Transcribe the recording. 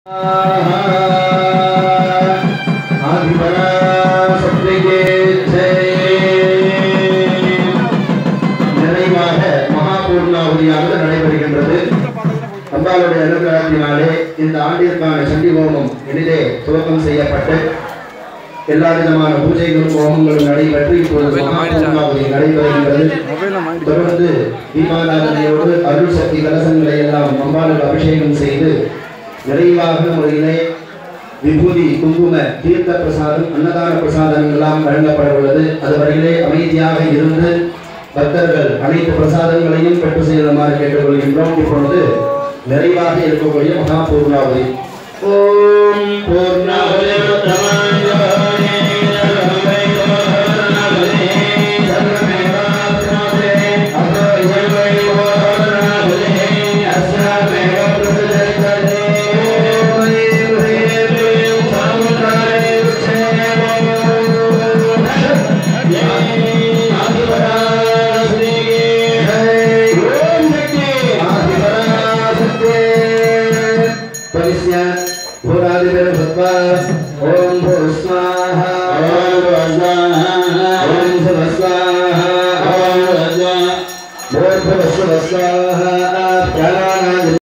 ஆதிபராசக்திக்கு நிறைவாக மகாபூர்ணாவதியானது நடைபெறுகின்றது அம்பாளுடைய அனுகிரகத்தினாலே இந்த ஆண்டிற்கான சண்டி ஹோமம் எளிதே துவக்கம் செய்யப்பட்டு எல்லா விதமான பூஜைகளும் ஹோமங்களும் நடைபெற்று இப்பொழுது மகாபூர்ணாவதி நடைபெறுகின்றது தொடர்ந்து தீபாராதனையோடு அருள் சக்தி கலசங்களை எல்லாம் அம்பாளுக்கு அபிஷேகம் செய்து நிறைவாக முறையிலே விபூதி குங்கும தீர்த்த பிரசாதம் அன்னதான பிரசாதம் எல்லாம் வழங்கப்பட உள்ளது அதுவரையிலே அமைதியாக இருந்து பக்தர்கள் அனைத்து பிரசாதங்களையும் பெற்று செல்லுமாறு கேட்டுக்கொள்கின்றோம் இப்பொழுது நிறைவாக இருக்கக்கூடிய மகா பூர்ணாவதி ஓம் ओम भो स्वाहा ओम भो स्वाहा ओम भो स्वाहा ओम भो स्वाहा भो स्वाहा प्राणानां